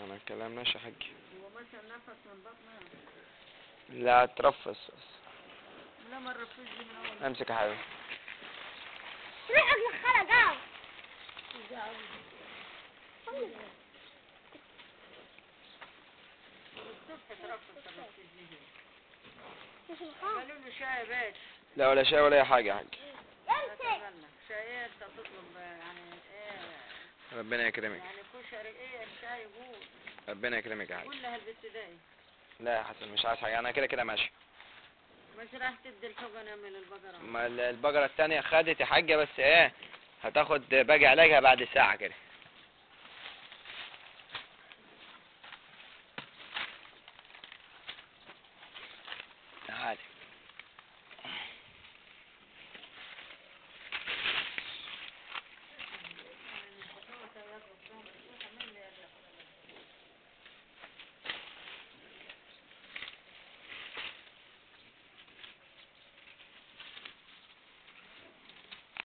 انا الكلام ماشي يا حاج هو ماشي النفس من بطنها لا ترفس بس لا ما الرفوش دي من اول امسك يا حبيبي روح للخرج اه الصبح ترفس الرفوش دي مش الخرج قالوا له شاي يا باشا لا ولا شاي ولا اي حاجه يا حاج امسك اتمنى شاي ايه انت تطلب يعني ايه ربنا يكرمك يعني كشري ايه الشاي قول ربنا يكرمك يا حاج قول لها البت دي لا يا حسن مش عايز حاجه انا كده كده ماشي مش راح تدي الحقن من البقرة ما ال- البقره التانية خدت يا حاجه بس ايه هتاخد باقي علاجها بعد ساعه كده